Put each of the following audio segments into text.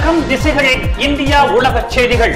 வணக்கம் திசைகளின் இந்தியா உலக செய்திகள்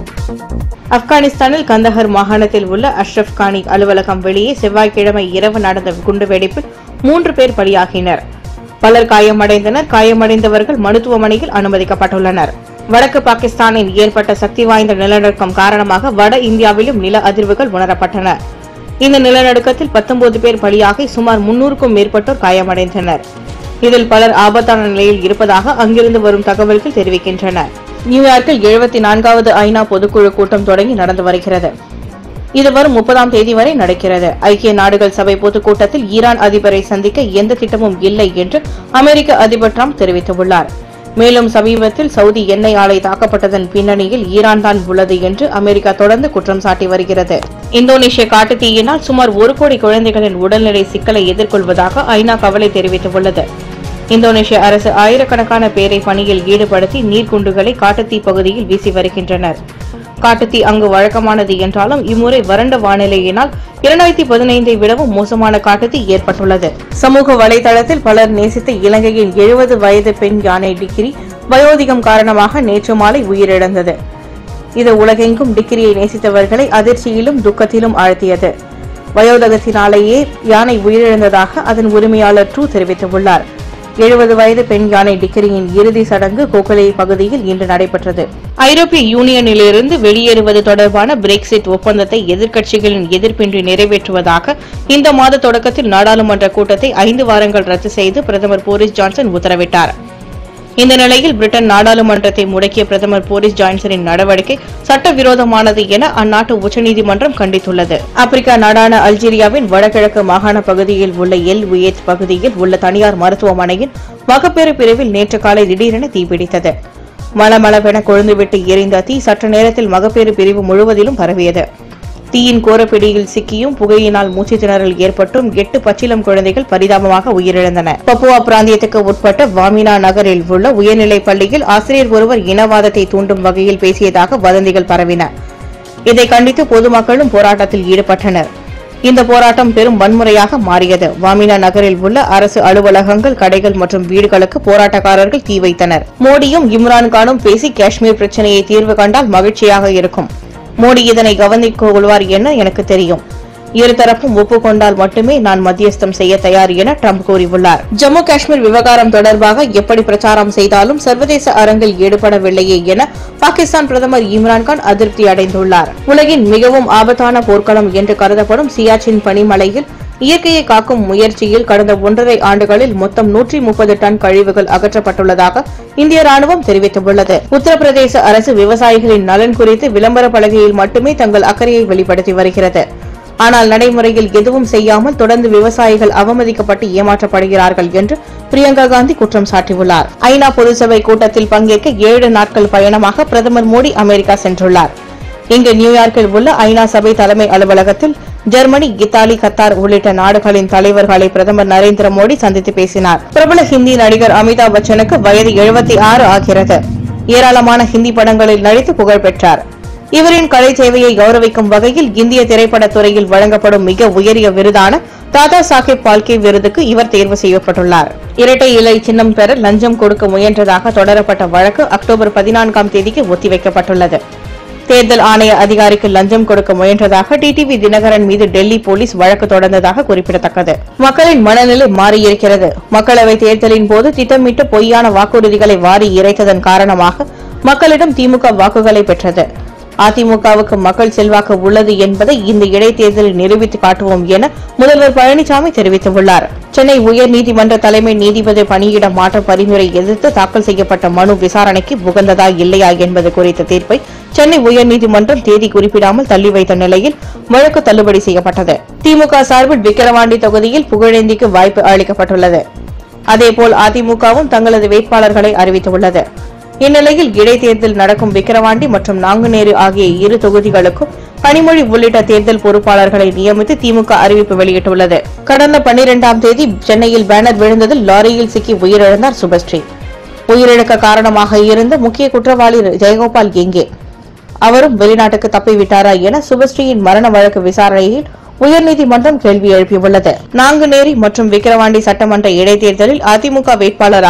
ஆப்கானிஸ்தானில் கந்தஹர் மாகாணத்தில் உள்ள அஷ்ரப் கானி அலுவலகம் வெளியே செவ்வாய்க்கிழமை இரவு நடந்த குண்டுவெடிப்பில் மூன்று பேர் பலியாகினர் பலர் காயமடைந்தனர் காயமடைந்தவர்கள் மருத்துவமனையில் அனுமதிக்கப்பட்டுள்ளனர் வடக்கு பாகிஸ்தானில் ஏற்பட்ட சக்தி வாய்ந்த நிலநடுக்கம் காரணமாக வட இந்தியாவிலும் நில அதிர்வுகள் உணரப்பட்டன இந்த நிலநடுக்கத்தில் 19 பேர் பலியாகி சுமார் முன்னூறுக்கும் மேற்பட்டோர் காயமடைந்தனர் இதில் பலர் ஆபத்தான நிலையில் இருப்பதாக அங்கிருந்து வரும் தகவல்கள் தெரிவிக்கின்றன நியூயார்க்கில் எழுபத்தி நான்காவது ஐநா பொதுக்குழு கூட்டம் தொடங்கி நடந்து வருகிறது இது வரும் முப்பதாம் தேதி வரை நடக்கிறது ஐக்கிய நாடுகள் சபை பொதுக்கூட்டத்தில் ஈரான் அதிபரை சந்திக்க எந்த திட்டமும் இல்லை என்று அமெரிக்க அதிபர் ட்ரம்ப் தெரிவித்துள்ளார் மேலும் சமீபத்தில் சவுதி எண்ணெய் ஆலை தாக்கப்பட்டதன் பின்னணியில் ஈரான் தான் உள்ளது என்று அமெரிக்கா தொடர்ந்து குற்றம் சாட்டி வருகிறது இந்தோனேஷிய காட்டுத்தீயினால் சுமார் ஒரு கோடி குழந்தைகளின் உடல்நிலை சிக்கலை எதிர்கொள்வதாக ஐநா கவலை தெரிவித்துள்ளது இந்தோனேஷிய அரசு ஆயிரக்கணக்கான பேரை பணியில் ஈடுபடுத்தி நீர்க்குண்டுகளை காட்டுத்தீ பகுதியில் வீசி வருகின்றனர் காட்டுத்தீ அங்கு வழக்கமானது என்றாலும் இம்முறை வறண்ட வானிலையினால் இரண்டாயிரத்தி பதினைந்தை விடவும் மோசமான காட்டுத்தீ ஏற்பட்டுள்ளது சமூக வலைதளத்தில் பலர் நேசித்த இலங்கையின் எழுபது வயது பெண் யானை டிகிரி வயோதிகம் காரணமாக நேற்று மாலை உயிரிழந்தது இது உலகெங்கும் டிகிரியை நேசித்தவர்களை அதிர்ச்சியிலும் துக்கத்திலும் ஆழ்த்தியது வயோதகத்தினாலேயே யானை உயிரிழந்ததாக அதன் உரிமையாளர் ட்ரூ தெரிவித்துள்ளார் எழுபது வயது பெண் யானை டிகிரியின் இறுதி சடங்கு கோகலே பகுதியில் இன்று நடைபெற்றது ஐரோப்பிய யூனியனிலிருந்து வெளியேறுவது தொடர்பான பிரெக்சிட் ஒப்பந்தத்தை எதிர்க்கட்சிகளின் எதிர்ப்பின்றி நிறைவேற்றுவதாக இந்த மாத தொடக்கத்தில் நாடாளுமன்ற கூட்டத்தை ஐந்து வாரங்கள் ரத்து செய்து பிரதமர் போரிஸ் ஜான்சன் உத்தரவிட்டார் இந்த நிலையில் பிரிட்டன் நாடாளுமன்றத்தை முடக்கிய பிரதமர் போரிஸ் ஜான்சனின் நடவடிக்கை சட்டவிரோதமானது என அந்நாட்டு உச்சநீதிமன்றம் கண்டித்துள்ளது ஆப்பிரிக்கா நாடான அல்ஜீரியாவின் வடகிழக்கு மாகாண பகுதியில் உள்ள எல் உயேத் பகுதியில் உள்ள தனியார் மருத்துவமனையின் மகப்பேறு பிரிவில் நேற்று காலை திடீரென தீப்பிடித்தது மலமளவென கொழுந்துவிட்டு எரிந்த தீ சற்று நேரத்தில் மகப்பேறு பிரிவு முழுவதிலும் பரவியது தீயின் கோரப்பிடியில் சிக்கியும் புகையினால் மூச்சு திணறல் ஏற்பட்டும் எட்டு பச்சிலம் குழந்தைகள் பரிதாபமாக உயிரிழந்தன பப்புவா பிராந்தியத்துக்கு உட்பட்ட வாமினா நகரில் உள்ள உயர்நிலைப் பள்ளியில் ஆசிரியர் ஒருவர் இனவாதத்தை தூண்டும் வகையில் பேசியதாக வதந்திகள் பரவின இதை கண்டித்து பொதுமக்களும் போராட்டத்தில் ஈடுபட்டனர் இந்த போராட்டம் பெரும் வன்முறையாக மாறியது வாமினா நகரில் உள்ள அரசு அலுவலகங்கள் கடைகள் மற்றும் வீடுகளுக்கு போராட்டக்காரர்கள் தீ வைத்தனர் மோடியும் இம்ரான்கானும் பேசி காஷ்மீர் பிரச்சனையை தீர்வு கண்டால் மகிழ்ச்சியாக இருக்கும் மோடி இதனை கவனித்துக் கொள்வார் என எனக்கு தெரியும் இருதரப்பும் ஒப்புக்கொண்டால் மட்டுமே நான் மத்தியஸ்தம் செய்ய தயார் என ட்ரம்ப் கூறியுள்ளார் ஜம்மு காஷ்மீர் விவகாரம் தொடர்பாக எப்படி பிரச்சாரம் செய்தாலும் சர்வதேச அரங்கில் ஈடுபடவில்லையே என பாகிஸ்தான் பிரதமர் இம்ரான்கான் அதிருப்தி அடைந்துள்ளார் உலகின் மிகவும் ஆபத்தான போர்க்களம் என்று கருதப்படும் சியாச்சின் பனிமலையில் இயற்கையை காக்கும் முயற்சியில் கடந்த ஒன்றரை ஆண்டுகளில் மொத்தம் நூற்றி முப்பது டன் கழிவுகள் அகற்றப்பட்டுள்ளதாக இந்திய ராணுவம் தெரிவித்துள்ளது உத்தரப்பிரதேச அரசு விவசாயிகளின் நலன் குறித்து விளம்பர பலகையில் மட்டுமே தங்கள் அக்கறையை வெளிப்படுத்தி வருகிறது ஆனால் நடைமுறையில் எதுவும் செய்யாமல் தொடர்ந்து விவசாயிகள் அவமதிக்கப்பட்டு ஏமாற்றப்படுகிறார்கள் என்று பிரியங்கா காந்தி குற்றம் சாட்டியுள்ளார் ஐநா பொதுசபை கூட்டத்தில் பங்கேற்க ஏழு நாட்கள் பயணமாக பிரதமர் மோடி அமெரிக்கா சென்றுள்ளார் இங்கு நியூயார்க்கில் உள்ள ஐநா சபை தலைமை அலுவலகத்தில் ஜெர்மனி இத்தாலி கத்தார் உள்ளிட்ட நாடுகளின் தலைவர்களை பிரதமர் நரேந்திர மோடி சந்தித்து பேசினார் பிரபல ஹிந்தி நடிகர் அமிதாப் பச்சனுக்கு வயது எழுபத்தி ஆறு ஆகிறது ஏராளமான ஹிந்தி படங்களில் நடித்து புகழ் பெற்றார் இவரின் கலை சேவையை கௌரவிக்கும் வகையில் இந்திய திரைப்படத் துறையில் வழங்கப்படும் மிக உயரிய விருதான தாதா சாஹேப் பால்கே விருதுக்கு இவர் தேர்வு செய்யப்பட்டுள்ளார் இரட்டை இலை சின்னம் பெற லஞ்சம் கொடுக்க முயன்றதாக தொடரப்பட்ட வழக்கு அக்டோபர் பதினான்காம் தேதிக்கு ஒத்திவைக்கப்பட்டுள்ளது தேர்தல் ஆணைய அதிகாரிக்கு லஞ்சம் கொடுக்க முயன்றதாக டிடிவி தினகரன் மீது டெல்லி போலீஸ் வழக்கு தொடர்ந்ததாக குறிப்பிடத்தக்கது மக்களின் மனநிலை மாறியிருக்கிறது மக்களவை தேர்தலின் போது திட்டமிட்டு பொய்யான வாக்குறுதிகளை வாரி இறைத்ததன் காரணமாக மக்களிடம் திமுக வாக்குகளை பெற்றது அதிமுகவுக்கு மக்கள் செல்வாக்கு உள்ளது என்பதை இந்த இடைத்தேர்தலில் நிரூபித்து காட்டுவோம் என முதல்வர் பழனிசாமி தெரிவித்துள்ளார் சென்னை உயர்நீதிமன்ற தலைமை நீதிபதி பணியிட மாற்ற பரிந்துரை எதிர்த்து தாக்கல் செய்யப்பட்ட மனு விசாரணைக்கு உகந்ததா இல்லையா என்பது குறித்த தீர்ப்பை சென்னை உயர்நீதிமன்றம் தேதி குறிப்பிடாமல் தள்ளி வைத்த நிலையில் வழக்கு தள்ளுபடி செய்யப்பட்டது திமுக சார்பில் விக்கிரவாண்டி தொகுதியில் புகழேந்திக்கு வாய்ப்பு அளிக்கப்பட்டுள்ளது அதேபோல் அதிமுகவும் தங்களது வேட்பாளர்களை அறிவித்துள்ளது இந்நிலையில் இடைத்தேர்தல் நடக்கும் விக்கிரவாண்டி மற்றும் நாங்குநேரு ஆகிய இரு தொகுதிகளுக்கும் கனிமொழி உள்ளிட்ட தேர்தல் பொறுப்பாளர்களை நியமித்து திமுக அறிவிப்பு வெளியிட்டுள்ளது கடந்த பன்னிரெண்டாம் தேதி சென்னையில் பேனர் விழுந்ததில் லாரியில் சிக்கி உயிரிழந்தார் சுபஸ்ரீ உயிரிழக்க காரணமாக இருந்த முக்கிய குற்றவாளி ஜெயகோபால் எங்கே அவரும் வெளிநாட்டுக்கு தப்பிவிட்டாரா என சுபஸ்ரீயின் மரண வழக்கு விசாரணையில் உயர்நீதிமன்றம் கேள்வி எழுப்பியுள்ளது நாங்குநேரி மற்றும் விக்கிரவாண்டி சட்டமன்ற இடைத்தேர்தலில் அதிமுக வேட்பாளராக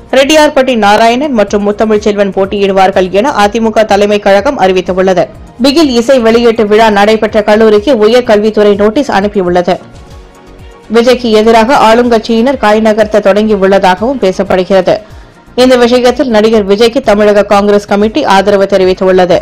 ரெட்டியார்பட்டி நாராயணன் மற்றும் முத்தமிழ் செல்வன் போட்டியிடுவார்கள் என அதிமுக தலைமை கழகம் அறிவித்துள்ளது பிகில் இசை வெளியீட்டு விழா நடைபெற்ற கல்லூரிக்கு உயர்கல்வித்துறை நோட்டீஸ் அனுப்பியுள்ளது விஜய்க்கு எதிராக ஆளுங்கட்சியினர் காய் நகர்த்த தொடங்கியுள்ளதாகவும் பேசப்படுகிறது இந்த விஷயத்தில் நடிகர் விஜய்க்கு தமிழக காங்கிரஸ் கமிட்டி ஆதரவு தெரிவித்துள்ளது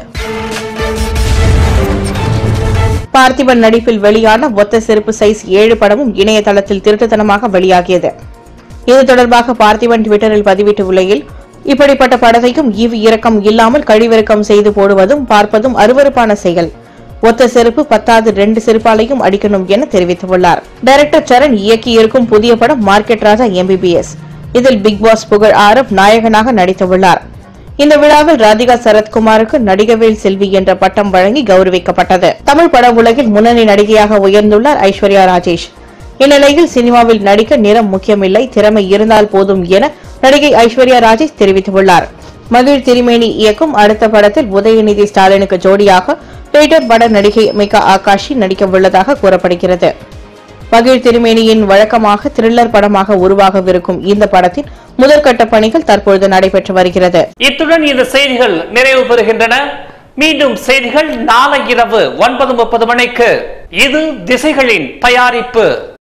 பார்த்திபன் நடிப்பில் வெளியான ஒத்த செருப்பு சைஸ் ஏழு படமும் இணையதளத்தில் திருட்டுத்தனமாக வெளியாகியது இது தொடர்பாக பார்த்திபன் டுவிட்டரில் பதிவிட்டுள்ள இப்படிப்பட்ட படத்தையும் ஈவு இரக்கம் இல்லாமல் கழிவிறக்கம் செய்து போடுவதும் பார்ப்பதும் அருவருப்பான செயல் ஒத்த செருப்பு பத்தாவது ரெண்டு செருப்பாலையும் அடிக்கணும் என தெரிவித்துள்ளார் டைரக்டர் சரண் இயக்கியிருக்கும் புதிய படம் மார்க்கெட் ராஜா எம்பிபிஎஸ் இதில் பிக் பாஸ் புகழ் ஆரவ் நாயகனாக நடித்துள்ளார் இந்த விழாவில் ராதிகா சரத்குமாருக்கு நடிகவேல் செல்வி என்ற பட்டம் வழங்கி கௌரவிக்கப்பட்டது தமிழ் பட உலகில் முன்னணி நடிகையாக உயர்ந்துள்ளார் ஐஸ்வர்யா ராஜேஷ் இந்நிலையில் சினிமாவில் நடிக்க நிறம் முக்கியமில்லை திறமை இருந்தால் போதும் என நடிகை ஐஸ்வர்யா ராஜேஷ் தெரிவித்துள்ளார் மகிழ் திருமேனி இயக்கும் அடுத்த படத்தில் உதயநிதி ஸ்டாலினுக்கு ஜோடியாக பீட்டர் பட நடிகை மிகா ஆகாஷி நடிக்க உள்ளதாக கூறப்படுகிறது மகிழ் திருமேனியின் வழக்கமாக த்ரில்லர் படமாக உருவாகவிருக்கும் இந்த படத்தின் முதற்கட்ட பணிகள் தற்பொழுது நடைபெற்று வருகிறது இத்துடன் இந்த செய்திகள் நிறைவு பெறுகின்றன மீண்டும் செய்திகள் நாளை இரவு ஒன்பது முப்பது மணிக்கு இது திசைகளின் தயாரிப்பு